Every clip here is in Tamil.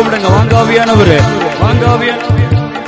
கும்பிடுங்க வாங்க ஆவியானவரே வாங்க ஆவியானவரே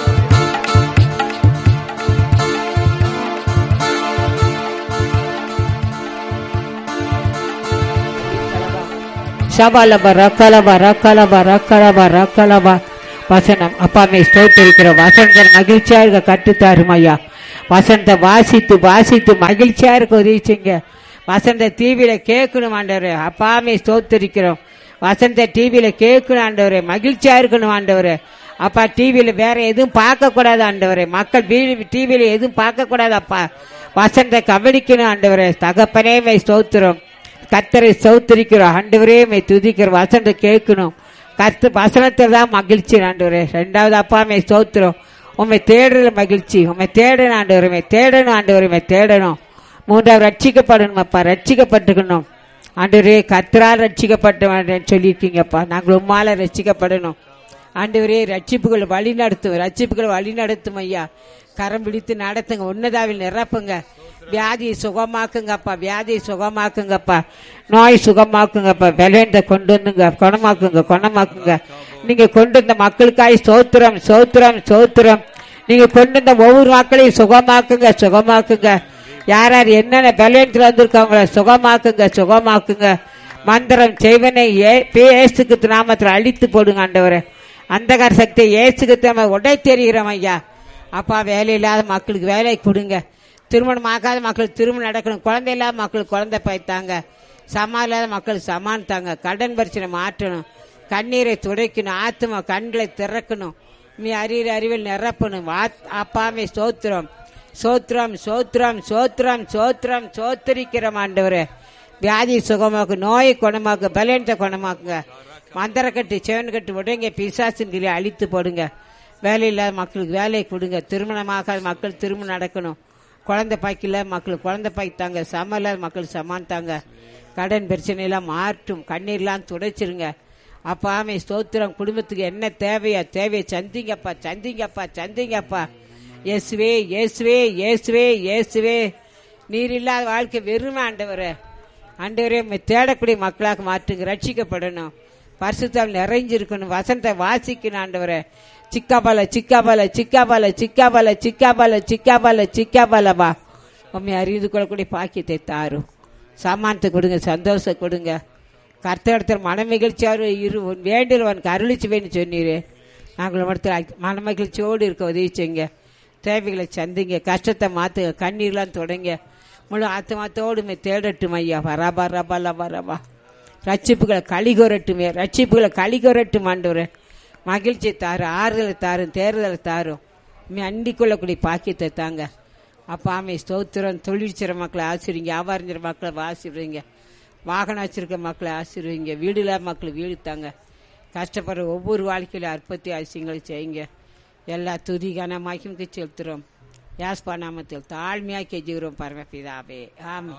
ஷபாலபா ரக்கலபா ரக்கலபா ரக்கலபா ரக்கலபா வசனம் அப்பாமே ஸ்தோத்திருக்கிற வசனத்தை மகிழ்ச்சியா இருக்க கட்டுத்தாரும் ஐயா வசனத்தை வாசித்து வாசித்து மகிழ்ச்சியா இருக்க உதவிச்சிங்க வசந்த டிவியில கேட்கணும் ஆண்டவரே அப்பாமே ஸ்தோத்திருக்கிறோம் வசந்த டிவியில கேட்கணும் ஆண்டவரே மகிழ்ச்சியா இருக்கணும் ஆண்டவரே அப்பா டிவியில வேற எதுவும் பார்க்க கூடாது ஆண்டவரே மக்கள் டிவியில எதுவும் பார்க்க கூடாது அப்பா வசந்த கவனிக்கணும் ஆண்டவரே தகப்பனே மை ஸ்தோத்திரம் கத்தரை சௌத்திரிக்கிறோம் ஆண்டவரே மை துதிக்கிற வசனத்தை கேட்கணும் கத்து வசனத்தில் தான் மகிழ்ச்சி ஆண்டவரே ரெண்டாவது அப்பா மை ஸ்தோத்திரம் உண்மை தேடுற மகிழ்ச்சி உண்மை தேடணும் ஆண்டவர் உண்மை தேடணும் ஆண்டவர் உண்மை தேடணும் மூன்றாவது ரட்சிக்கப்படணும் அப்பா ரட்சிக்கப்பட்டுக்கணும் ஆண்டவரே கத்தரால் ரட்சிக்கப்பட்ட சொல்லியிருக்கீங்கப்பா நாங்கள் உம்மால ரட்சிக்கப்படணும் ஆண்டவரே ரட்சிப்புகள் வழி நடத்தும் ரட்சிப்புகள் வழி நடத்தும் ஐயா கரம் பிடித்து நடத்துங்க உன்னதாவில் நிரப்புங்க வியாதியை சுகமாக்குங்கப்பா வியாதியை சுகமாக்குங்கப்பா நோய் சுகமாக்குங்கப்பா பலவீனத்தை கொண்டு வந்துங்க குணமாக்குங்க குணமாக்குங்க நீங்க கொண்டு வந்த மக்களுக்காய் சோத்திரம் சோத்திரம் சோத்திரம் நீங்க கொண்டு வந்த ஒவ்வொரு மக்களையும் சுகமாக்குங்க சுகமாக்குங்க யார் யார் என்னென்ன பலவீனத்தில் வந்திருக்காங்களோ சுகமாக்குங்க சுகமாக்குங்க மந்திரம் செய்வனை ஏசுக்கு நாமத்தில் அழித்து போடுங்க ஆண்டவரே அந்தகார சக்தியை ஏசுக்கு நம்ம உடை தெரிகிறோம் ஐயா அப்பா வேலை இல்லாத மக்களுக்கு வேலை கொடுங்க திருமணம் ஆகாத மக்களுக்கு திருமணம் நடக்கணும் குழந்தை இல்லாத மக்களுக்கு குழந்தை பாய்த்தாங்க சமா இல்லாத மக்களுக்கு சமான் தாங்க கடன் பிரச்சனை மாற்றணும் கண்ணீரை துடைக்கணும் ஆத்மா கண்களை திறக்கணும் நீ அறிவியல் அறிவில் நிரப்பணும் அப்பாமே சோத்திரம் சோத்திரம் சோத்திரம் சோத்திரம் சோத்திரம் சோத்திரிக்கிறோம் ஆண்டவரே வியாதி சுகமாக்கு நோயை குணமாக்கு பலனத்தை குணமாக்குங்க மந்திரக்கட்டு செவன் கட்டு உடங்க பிசாசுங்களை அழித்து போடுங்க வேலை இல்லாத மக்களுக்கு வேலையை கொடுங்க திருமணமாகாத மக்கள் திருமணம் நடக்கணும் குழந்தை பாய்க்கல மக்கள் குழந்தை பாய்த்தாங்க சம இல்லாத மக்கள் சமான் தாங்க கடன் பிரச்சனையெல்லாம் மாற்றும் கண்ணீர்லாம் துடைச்சிருங்க அப்பா ஆமை ஸ்தோத்திரம் குடும்பத்துக்கு என்ன தேவையா தேவையை சந்திங்கப்பா சந்திங்கப்பா சந்திங்கப்பா இயேசுவே இயேசுவே இயேசுவே இயேசுவே நீர் இல்லாத வாழ்க்கை வெறுமை ஆண்டவரே ஆண்டவரே தேடக்கூடிய மக்களாக மாற்றுங்க ரட்சிக்கப்படணும் பரிசுத்தால் நிறைஞ்சிருக்கணும் வசனத்தை வாசிக்கணும் ஆண்டவரே சிக்காபால சிக்காபால சிக்காபால சிக்காபால சிக்காபால சிக்காபால சிக்காபாலவா உண்மை அறிந்து கொள்ளக்கூடிய பாக்கியத்தை தாரும் சாமானத்தை கொடுங்க சந்தோஷம் கொடுங்க கர்த்தடத்தில் மன மகிழ்ச்சியாரு இரு வேண்டியவனுக்கு அருளிச்சு வேணும் சொன்னீரு நாங்கள் இடத்துல மன மகிழ்ச்சியோடு இருக்க உதவி செய்யுங்க தேவைகளை சந்திங்க கஷ்டத்தை மாத்துங்க கண்ணீர்லாம் தொடங்க முழு ஆத்மாத்தோடு தேடட்டும் ஐயா வரபா ரபா லபா ரபா ரட்சிப்புகளை கழிகொரட்டுமே ரட்சிப்புகளை கழிகொரட்டும் ஆண்டவரே மகிழ்ச்சி தாரு ஆறுதலை தாரும் தேர்தலை தாரும் மீ அண்டிக் கொள்ளக்கூடிய பாக்கியத்தை தாங்க அப்பா ஆமை ஸ்தோத்திரம் தொழில் செய்கிற மக்களை ஆசிரிங்க வியாபாரம் செய்கிற மக்களை ஆசிர்வீங்க வாகனம் வச்சிருக்க மக்களை ஆசிர்வீங்க வீடு இல்லாத மக்களை வீடு தாங்க கஷ்டப்படுற ஒவ்வொரு வாழ்க்கையில அற்பத்தி அவசியங்களை செய்யுங்க எல்லா துதிகான மகிமுக்கு செலுத்துறோம் யாஸ்பா நாமத்தில் தாழ்மையாக கெஞ்சுகிறோம் பரமபிதாவே ஆமாம்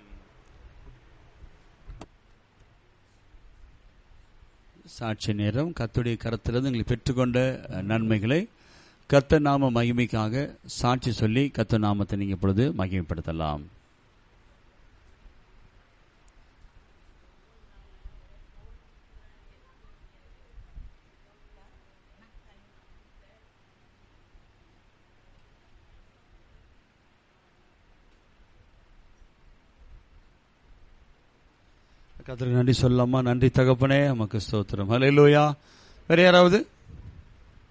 சாட்சி நேரம் கத்துடைய கரத்திலிருந்து எங்களை பெற்றுக்கொண்ட நன்மைகளை கத்த நாம மகிமைக்காக சாட்சி சொல்லி கத்த நாமத்தை நீங்க இப்பொழுது மகிமைப்படுத்தலாம் கத்திர நன்றி சொல்லாமா நன்றி தகப்பனே நமக்கு ஸ்தோத்திரம் ஹalleluya வேற யாராவது